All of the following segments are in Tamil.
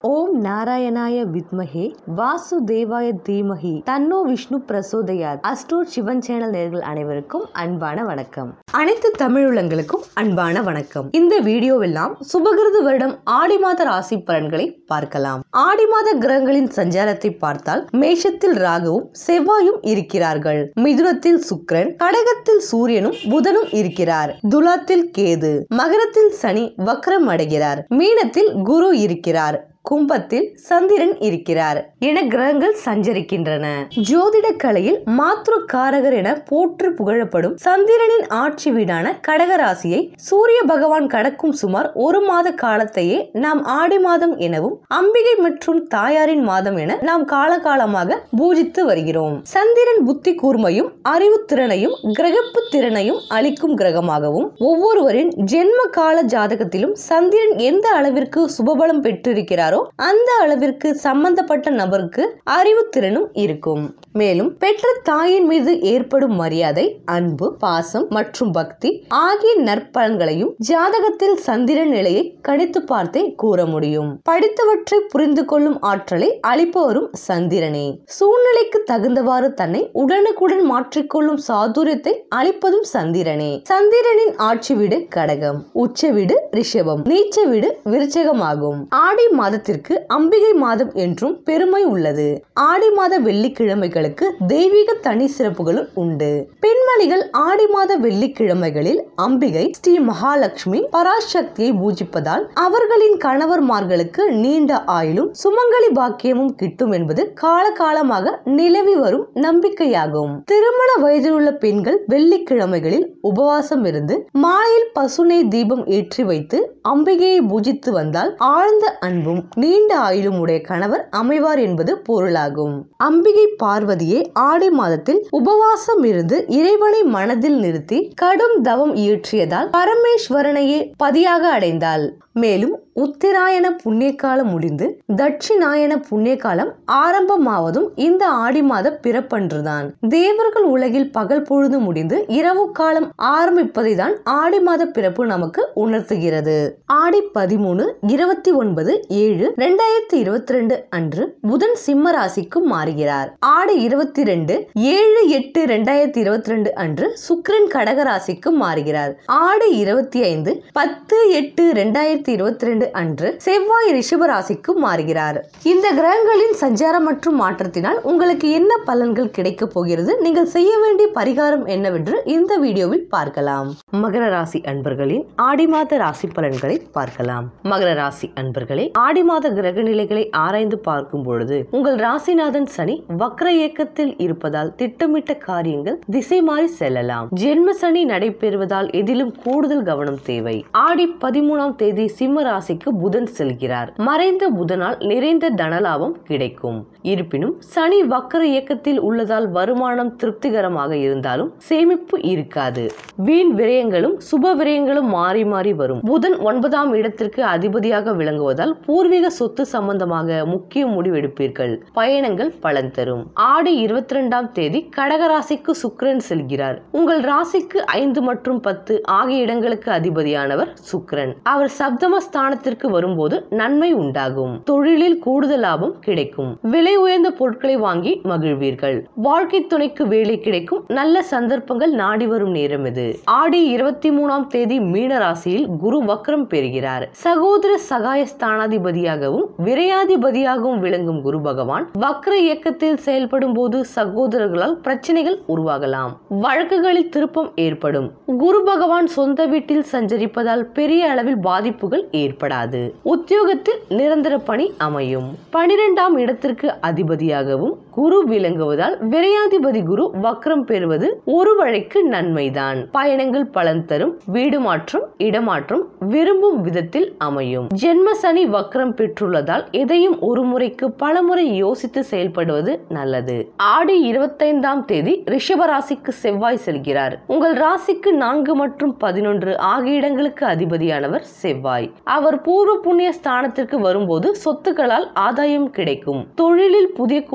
ஓம் நாராயணாய வித்மஹே வாசுதேவாய தீமஹி தன்னோ விஷ்ணு பிரசோதயாத் அஸ்ட்ரோட் சிவன் சேனல் நேர்கள் அனைவருக்கும் அன்பான வணக்கம் அனைத்து தமிழுள்ளங்களுக்கும் அன்பான வணக்கம் இந்த வீடியோவெல்லாம் சுபகிருது வருடம் ஆடி மாத ராசி பலன்களை பார்க்கலாம் ஆடி மாத கிரகங்களின் சஞ்சாரத்தை பார்த்தால் மேஷத்தில் ராகுவும் செவ்வாயும் இருக்கிறார்கள் மிதுனத்தில் சுக்கிரன் கடகத்தில் சூரியனும் புதனும் இருக்கிறார் துலாத்தில் கேது மகரத்தில் சனி வக்ரம் அடைகிறார் மீனத்தில் குரு இருக்கிறார் கும்பத்தில் சந்திரன் இருக்கிறார் என கிரகங்கள் சஞ்சரிக்கின்றன ஜோதிட கலையில் மாத்ரு காரகர் என போற்று புகழப்படும் சந்திரனின் ஆட்சி வீடான கடகராசியை சூரிய பகவான் கடக்கும் சுமார் ஒரு மாத காலத்தையே நாம் ஆடி மாதம் எனவும் அம்பிகை மற்றும் தாயாரின் மாதம் என நாம் காலகாலமாக பூஜித்து வருகிறோம் சந்திரன் புத்தி கூர்மையும் அறிவு திறனையும் கிரகப்பு திறனையும் அளிக்கும் கிரகமாகவும் ஒவ்வொருவரின் ஜென்ம கால ஜாதகத்திலும் சந்திரன் எந்த அளவிற்கு சுபபலம் பெற்றிருக்கிறாரோ அந்த அளவிற்கு சம்பந்தப்பட்ட நபருக்கு அறிவுத்திறனும் இருக்கும் மேலும் பெற்ற தாயின் மீது ஏற்படும் மரியாதை அன்பு பாசம் மற்றும் பக்தி ஆகிய நற்பலன்களையும் ஜாதகத்தில் சந்திரன் நிலையை கணித்து பார்த்தே கூற முடியும் படித்தவற்றை புரிந்து கொள்ளும் ஆற்றலை அளிப்பவரும் சந்திரனே சூழ்நிலைக்கு தகுந்தவாறு தன்னை உடனுக்குடன் மாற்றிக்கொள்ளும் சாதுரியத்தை அளிப்பதும் சந்திரனே சந்திரனின் ஆட்சி வீடு கடகம் உச்ச வீடு ரிஷபம் நீச்ச வீடு விருச்சகமாகும் ஆடி மாதத்திற்கு அம்பிகை மாதம் என்றும் பெருமை உள்ளது ஆடி மாத வெள்ளிக்கிழமைகளுக்கு தெய்வீக தனி சிறப்புகளும் உண்டு பெண்மணிகள் ஆடி மாத வெள்ளிக்கிழமைகளில் அம்பிகை ஸ்ரீ மகாலட்சுமி பராசக்தியை பூஜிப்பதால் அவர்களின் கணவர்மார்களுக்கு நீண்ட ஆயுளும் சுமங்கலி பாக்கியமும் கிட்டும் என்பது காலகாலமாக நிலவி வரும் நம்பிக்கையாகும் திருமண வயதிலுள்ள பெண்கள் வெள்ளிக்கிழமைகளில் உபவாசம் இருந்து மாலையில் பசுனை தீபம் ஏற்றி வைத்து அம்பிகையை பூஜித்து வந்தால் ஆழ்ந்த அன்பும் நீண்ட ஆயுளும் உடைய கணவர் அமைவார் என்பது பொருளாகும் அம்பிகை பார்வதியே ஆடி மாதத்தில் உபவாசம் இருந்து இறைவனை மனதில் நிறுத்தி கடும் தவம் இயற்றியதால் பரமேஸ்வரனையே பதியாக அடைந்தாள் மேலும் உத்திராயண புண்ணிய காலம் முடிந்து தட்சிணாயன புண்ணிய காலம் ஆரம்பமாவதும் இந்த ஆடி மாத பிறப்பன்றுதான் தேவர்கள் உலகில் பகல் பொழுது முடிந்து இரவு காலம் ஆரம்பிப்பதை தான் ஆடி மாத பிறப்பு நமக்கு உணர்த்துகிறது ஆடி பதிமூணு இருபத்தி ஒன்பது ஏழு ரெண்டாயிரத்தி இருபத்தி ரெண்டு அன்று புதன் சிம்ம ராசிக்கு மாறுகிறார் ஆடி இருபத்தி ரெண்டு ஏழு எட்டு ரெண்டாயிரத்தி இருபத்தி ரெண்டு அன்று சுக்கிரன் கடக ராசிக்கு மாறுகிறார் ஆடி இருபத்தி ஐந்து பத்து எட்டு ரெண்டாயிரத்தி இருபத்தி ரெண்டு அன்று செவ்வாய் ரிஷப ராசிக்கு மாறுகிறார் இந்த கிரகங்களின் சஞ்சாரம் மற்றும் மாற்றத்தினால் உங்களுக்கு என்ன பலன்கள் கிடைக்க போகிறது நீங்கள் செய்ய வேண்டிய பரிகாரம் என்னவென்று இந்த வீடியோவில் பார்க்கலாம் மகர ராசி அன்பர்களின் ஆடி மாத ராசி பலன்களை பார்க்கலாம் மகர ராசி அன்பர்களே ஆடி மாத கிரக நிலைகளை ஆராய்ந்து பார்க்கும் பொழுது உங்கள் ராசிநாதன் சனி வக்ர இயக்கத்தில் இருப்பதால் திட்டமிட்ட காரியங்கள் திசை மாறி செல்லலாம் ஜென்ம சனி நடைபெறுவதால் எதிலும் கூடுதல் கவனம் தேவை ஆடி பதிமூணாம் தேதி சிம்ம ராசிக்கு புதன் செல்கிறார் மறைந்த புதனால் நிறைந்த தனலாபம் கிடைக்கும் இருப்பினும் சனி வக்கர இயக்கத்தில் உள்ளதால் வருமானம் திருப்திகரமாக இருந்தாலும் சேமிப்பு இருக்காது வீண் விரயங்களும் சுப விரயங்களும் மாறி மாறி வரும் புதன் ஒன்பதாம் இடத்திற்கு அதிபதியாக விளங்குவதால் பூர்வீக சொத்து சம்பந்தமாக முக்கிய முடிவெடுப்பீர்கள் பயணங்கள் பலன் தரும் ஆடி இருபத்தி ரெண்டாம் தேதி கடகராசிக்கு சுக்கிரன் செல்கிறார் உங்கள் ராசிக்கு ஐந்து மற்றும் பத்து ஆகிய இடங்களுக்கு அதிபதியானவர் சுக்கிரன் அவர் சப்தம ஸ்தானத்திற்கு வரும்போது நன்மை உண்டாகும் தொழிலில் கூடுதல் லாபம் கிடைக்கும் விலை உயர்ந்த பொருட்களை வாங்கி மகிழ்வீர்கள் வாழ்க்கை துணைக்கு வேலை கிடைக்கும் நல்ல சந்தர்ப்பங்கள் நாடி வரும் நேரம் இது ஆடி இருபத்தி மூணாம் தேதி மீன ராசியில் குரு வக்ரம் பெறுகிறார் சகோதர சகாய ஸ்தானாதிபதியாகவும் விரையாதிபதியாகவும் விளங்கும் குரு பகவான் வக்ர இயக்கத்தில் செயல்படும் போது சகோதரர்களால் பிரச்சனைகள் உருவாகலாம் வழக்குகளில் திருப்பம் ஏற்படும் குரு பகவான் சொந்த வீட்டில் சஞ்சரிப்பதால் பெரிய அளவில் பாதிப்புகள் ஏற்படாது உத்தியோகத்தில் நிரந்தர பணி அமையும் பனிரெண்டாம் இடத்திற்கு அதிபதியாகவும் குரு விளங்குவதால் விரையாதிபதி குரு வக்ரம் பெறுவது ஒரு வழிக்கு நன்மைதான் பயணங்கள் பலன் தரும் வீடு மாற்றம் இடமாற்றம் விரும்பும் விதத்தில் அமையும் ஜென்ம சனி வக்ரம் பெற்றுள்ளதால் எதையும் ஒரு முறைக்கு பல முறை யோசித்து செயல்படுவது நல்லது ஆடி இருபத்தைந்தாம் தேதி ரிஷப ராசிக்கு செவ்வாய் செல்கிறார் உங்கள் ராசிக்கு நான்கு மற்றும் பதினொன்று ஆகிய இடங்களுக்கு அதிபதியானவர் செவ்வாய் அவர் பூர்வ புண்ணிய ஸ்தானத்திற்கு வரும்போது சொத்துக்களால் ஆதாயம் கிடைக்கும் தொழிலில் புதிய கூட்டாளிகள்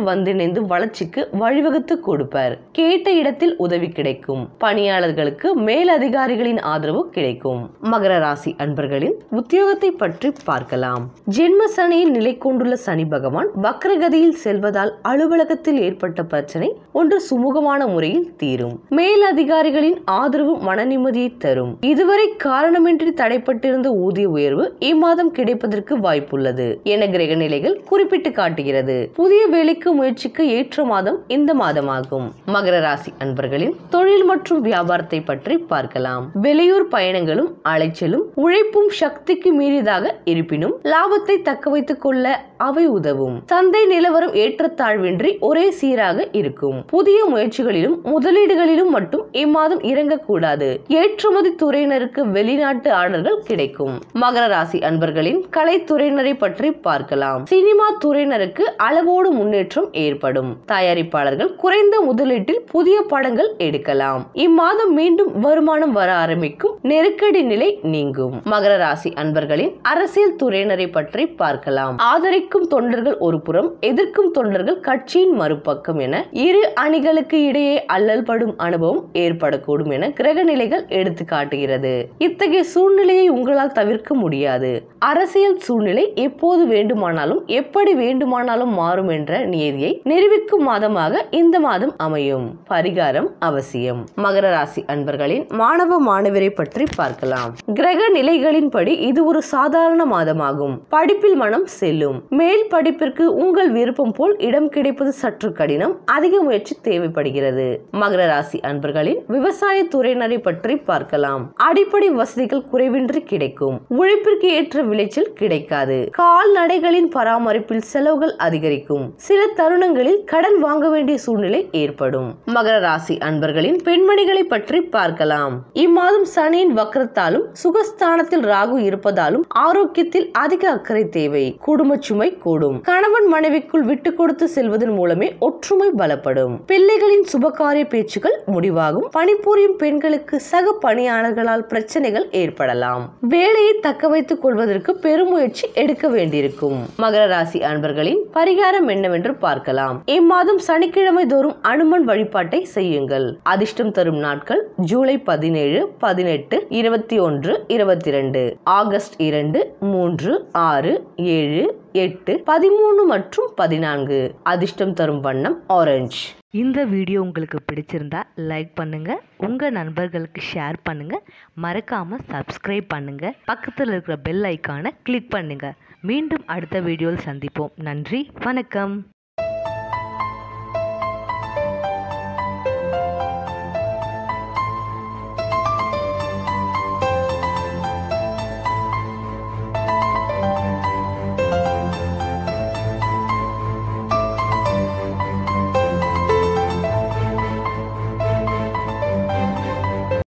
வந்திணைந்து வளர்ச்சிக்கு வழிவகுத்து கொடுப்பர் கேட்ட இடத்தில் உதவி கிடைக்கும் பணியாளர்களுக்கு மேலதிகாரிகளின் ஆதரவு கிடைக்கும் மகர ராசி அன்பர்களின் உத்தியோகத்தை பற்றி பார்க்கலாம் ஜென்ம சனியில் நிலை கொண்டுள்ள சனி பகவான் வக்ரகதியில் செல்வதால் அலுவலகத்தில் ஏற்பட்ட பிரச்சனை ஒன்று சுமூகமான முறையில் தீரும் மேலதிகாரிகளின் ஆதரவு மன நிம்மதியை தரும் இதுவரை காரணமின்றி தடைப்பட்டிருந்த ஊதிய உயர்வு இம்மாதம் கிடைப்பதற்கு வாய்ப்புள்ளது என கிரக நிலைகள் குறிப்பிட்டு காட்டுகிறது புதிய வேலைக்கு முயற்சிக்க ஏற்ற மாதம் இந்த மாதமாகும் மகர ராசி அன்பர்களின் தொழில் மற்றும் வியாபாரத்தை பற்றி பார்க்கலாம் வெளியூர் பயணங்களும் அலைச்சலும் உழைப்பும் சக்திக்கு மீறியதாக இருப்பினும் லாபத்தை தக்க வைத்துக் கொள்ள அவை உதவும் சந்தை நிலவரம் ஏற்றத்தாழ்வின்றி ஒரே சீராக இருக்கும் புதிய முயற்சிகளிலும் முதலீடுகளிலும் மட்டும் இம்மாதம் இறங்கக்கூடாது ஏற்றுமதி துறையினருக்கு வெளிநாட்டு ஆர்டர்கள் கிடைக்கும் மகர ராசி அன்பர்களின் கலைத்துறையினரை பற்றி பார்க்கலாம் சினிமா துறையினருக்கு அளவோடு முன்னேற்றம் ஏற்படும் தயாரிப்பாளர்கள் குறைந்த முதலீட்டில் புதிய படங்கள் எடுக்கலாம் இம்மாதம் மீண்டும் வருமானம் வர ஆரம்பிக்கும் நெருக்கடி நிலை நீங்கும் மகர ராசி அன்பர்களின் அரசியல் துறையினரை பற்றி பார்க்கலாம் ஆதரிக்கும் தொண்டர்கள் ஒரு புறம் எதிர்க்கும் தொண்டர்கள் கட்சியின் மறுபக்கம் என இரு அணிகளுக்கு இடையே அல்லல் படும் அனுபவம் ஏற்படக்கூடும் என கிரக நிலைகள் எடுத்து காட்டுகிறது இத்தகைய சூழ்நிலையை உங்களால் தவிர்க்க முடியாது அரசியல் சூழ்நிலை எப்போது வேண்டுமானாலும் எப்படி வேண்டுமானாலும் மாறும் என்ற நியதியை நிரூபிக்கும் மாதமாக இந்த மாதம் அமையும் பரிகாரம் அவசியம் மகர ராசி அன்பர்களின் மாணவ மாணவரை பற்றி பார்க்கலாம் கிரக நிலைகளின்படி இது ஒரு சாதாரண மாதமாகும் படிப்பில் மனம் செல்லும் மேல் படிப்பிற்கு உங்கள் விருப்பம் போல் இடம் கிடைப்பது சற்று கடினம் அதிக முயற்சி தேவைப்படுகிறது மகர ராசி அன்பர்களின் விவசாய துறையினரை பற்றி பார்க்கலாம் அடிப்படை வசதிகள் குறைவின்றி கிடைக்கும் உழைப்பிற்கு ஏற்ற விளைச்சல் கிடைக்காது கால்நடைகளின் பராமரிப்பில் செலவுகள் அதிகரிக்கும் சில தருணங்களில் கடன் வாங்க வேண்டிய சூழ்நிலை ஏற்படும் மகர ராசி அன்பர்களின் பெண்மணிகளை பற்றி பார்க்கலாம் இம்மாதம் சனியின் வக்கரத்தாலும் சுகஸ்தானத்தில் ராகு இருப்பதாலும் ஆரோக்கியத்தில் அதிக அக்கறை தேவை குடும்ப சுமை கூடும் கணவன் மனைவிக்குள் விட்டு கொடுத்து செல்வதன் மூலமே ஒற்றுமை பலப்படும் பிள்ளைகளின் சுபகாரிய பேச்சுகள் முடிவாகும் பணிபுரியும் பெண்களுக்கு சக பணியாளர்களால் பிரச்சனைகள் ஏற்படலாம் வேலையை தக்க வைத்துக் கொள்வதற்கு பெருமுயற்சி எடுக்க வேண்டியிருக்கும் மகர ராசி அன்பர்களின் பரிகாரம் என்னவென்று பார்க்கலாம் இம்மாதம் சனிக்கிழமை தோறும் அனுமன் வழிபாட்டை செய்யுங்கள் அதிர்ஷ்டம் தரும் நாட்கள் ஜூலை பதினேழு பதினெட்டு இருபத்தி ஒன்று இருபத்தி ரெண்டு ஆகஸ்ட் இரண்டு மூன்று ஆறு ஏழு எட்டு பதிமூணு மற்றும் பதினான்கு அதிர்ஷ்டம் தரும் வண்ணம் ஆரஞ்சு இந்த வீடியோ உங்களுக்கு பிடிச்சிருந்தா லைக் பண்ணுங்க உங்க நண்பர்களுக்கு ஷேர் பண்ணுங்க மறக்காம சப்ஸ்கிரைப் பண்ணுங்க பக்கத்தில் இருக்கிற பெல் ஐக்கானை கிளிக் பண்ணுங்க மீண்டும் அடுத்த வீடியோவில் சந்திப்போம் நன்றி வணக்கம்